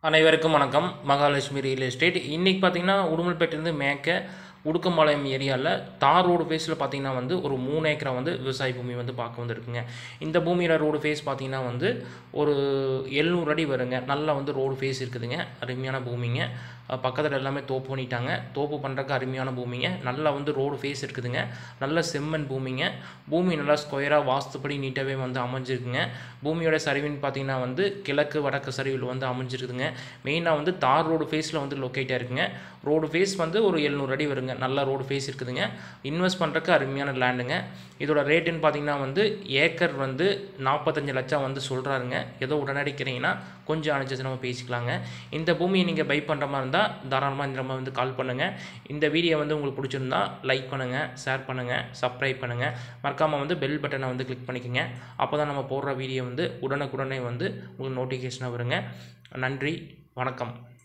அனைவருக்கும் வணக்கம் Mahalakshmi real estate இன்றைக்கி பார்த்தீங்கன்னா உடுமல்பேட்டிலேருந்து மேற்க உடுக்கம்பாளையம் ஏரியாவில் தார் ரோடு ஃபேஸில் பார்த்தீங்கன்னா வந்து ஒரு மூணு ஏக்கரை வந்து விவசாய பூமி வந்து பார்க்க வந்திருக்குங்க இந்த பூமியில் ரோடு ஃபேஸ் பார்த்தீங்கன்னா வந்து ஒரு எழுநூறு அடி வருங்க நல்லா வந்து ரோடு ஃபேஸ் இருக்குதுங்க அருமையான பூமிங்க அஹ் பக்கத்தில் எல்லாமே தோப்பு பண்ணிட்டாங்க தோப்பு பண்ணுறக்கு அருமையான பூமிங்க நல்லா வந்து ரோடு ஃபேஸ் இருக்குதுங்க நல்ல செம்மண் பூமிங்க பூமி நல்லா ஸ்கொயராக வாஸ்துப்படி நீட்டாகவே வந்து அமைஞ்சிருக்குங்க பூமியோட சரிவுன்னு பார்த்தீங்கன்னா வந்து கிழக்கு வடக்கு சரிவில் வந்து அமைஞ்சிருக்குதுங்க மெயினாக வந்து தார் ரோடு ஃபேஸில் வந்து லொக்கேட்டாக இருக்குங்க ரோடு ஃபேஸ் வந்து ஒரு எழுநூறு அடி வருங்க நல்ல ரோடு ஃபேஸ் இருக்குதுங்க இன்வெஸ்ட் பண்ணுறக்கு அருமையான லேண்டுங்க இதோட ரேட்டுன்னு பார்த்தீங்கன்னா வந்து ஏக்கர் வந்து நாற்பத்தஞ்சு லட்சம் வந்து சொல்கிறாருங்க ஏதோ உடனடிக்கிறீங்கன்னா கொஞ்சம் அனுசரிச்சு நம்ம பேசிக்கலாங்க இந்த பூமியை நீங்கள் பை பண்ணுற மாதிரி இருந்தால் தாராளமாக இந்த நம்ம வந்து கால் பண்ணுங்கள் இந்த வீடியோ வந்து உங்களுக்கு பிடிச்சிருந்தா லைக் பண்ணுங்கள் ஷேர் பண்ணுங்கள் சப்ஸ்கிரைப் பண்ணுங்கள் மறக்காமல் வந்து பெல் பட்டனை வந்து கிளிக் பண்ணிக்கோங்க அப்போ தான் நம்ம போடுற வீடியோ வந்து உடனுக்குடனே வந்து உங்களுக்கு நோட்டிஃபிகேஷனாக வருங்க நன்றி வணக்கம்